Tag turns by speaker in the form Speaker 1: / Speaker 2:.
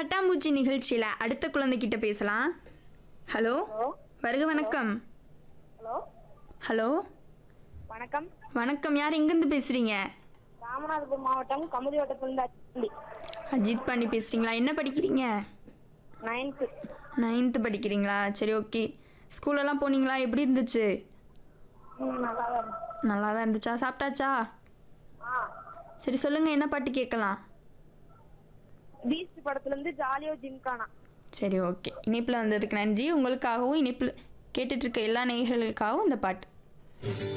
Speaker 1: பட்டாம்பூச்சி நிகழ்ச்சியில் அடுத்த குழந்தைகிட்ட பேசலாம் ஹலோ
Speaker 2: ஹலோ
Speaker 1: வருக வணக்கம்
Speaker 2: ஹலோ
Speaker 1: ஹலோ
Speaker 2: வணக்கம்
Speaker 1: வணக்கம் யார் எங்கேருந்து பேசுகிறீங்க
Speaker 2: ராமநாதபுரம் மாவட்டம் கமுதி வட்டத்திலிருந்து அச்சந்தி
Speaker 1: அஜித் பாண்டி பேசுகிறீங்களா என்ன படிக்கிறீங்க
Speaker 2: நைன்த்து
Speaker 1: நைன்த்து படிக்கிறீங்களா சரி ஓகே ஸ்கூலெல்லாம் போனீங்களா எப்படி இருந்துச்சு
Speaker 2: ம் நல்லா தான் இருக்கு.
Speaker 1: நல்லா தான் இருந்துச்சா சாப்பிட்டாச்சா
Speaker 2: ஆ
Speaker 1: சரி சொல்லுங்கள் என்ன பாட்டு கேட்கலாம்
Speaker 2: பீஸ்ட் படத்துலேருந்து ஜாலியோ ஜிம்கானா
Speaker 1: சரி ஓகே இணைப்பில் வந்ததுக்கு நன்றி உங்களுக்காகவும் இணைப்பில் கேட்டுட்ருக்க எல்லா நேயர்களுக்காகவும் இந்த பாட்டு